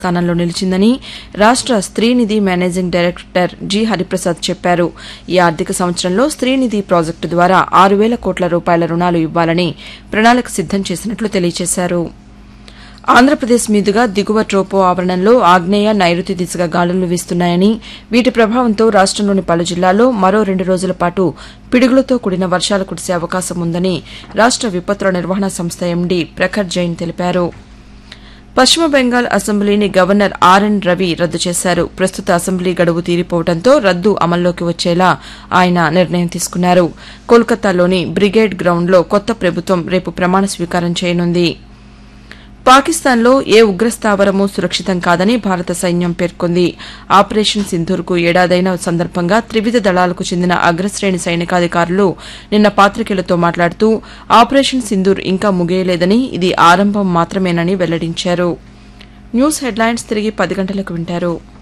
స్థానంలో నిలిచిందని రాష్ట Streenidhi managing director G Hariprasad చెప్పారు ఈ ఆర్థిక సంవత్సరంలో స్త్రీనిధి ప్రాజెక్టు ద్వారా ఆరు వేల కోట్ల రూపాయల రుణాలు ఇవ్వాలని ప్రణాళిక సిద్దం చేసినట్లు తెలియజేశారు ఆంధ్రప్రదేశ్ మీదుగా దిగువ ట్రోపో ఆవరణంలో ఆగ్నేయ నైరుతి దిశగా గాలులు వీస్తున్నాయని వీటి ప్రభావంతో రాష్టంలోని పలు జిల్లాల్లో మరో రెండు రోజుల పాటు పిడుగులతో కూడిన వర్షాలు కురిసే అవకాశం ఉందని రాష్ట విపత్తుల నిర్వహణ సంస్థ ఎండీ ప్రఖర్ జైన్ తెలిపారు పశ్చిమ బెంగాల్ అసెంబ్లీని గవర్నర్ ఆర్ఎన్ రవి రద్దు చేశారు ప్రస్తుత అసెంబ్లీ గడువు తీరిపోవడంతో రద్దు అమల్లోకి వచ్చేలా ఆయన నిర్ణయం తీసుకున్నారు కోల్కతాలోని బ్రిగేడ్ గ్రౌండ్లో కొత్త ప్రభుత్వం రేపు ప్రమాణ స్వీకారం చేయనుంది పాకిస్తాన్లో ఏ ఉగ్రస్థావరమూ సురక్షితం కాదని భారత సైన్యం పేర్కొంది ఆపరేషన్ సింధూర్కు ఏడాదైన సందర్భంగా త్రివిధ దళాలకు చెందిన అగ్రశ్రేణి సైనికాధికారులు నిన్న పాతికేయులతో మాట్లాడుతూ ఆపరేషన్ సింధూర్ ఇంకా ముగియలేదని ఇది ఆరంభం మాత్రమేనని వెల్లడించారు న్యూస్ హెడ్లైన్స్ తిరిగి పది గంటలకు వింటారు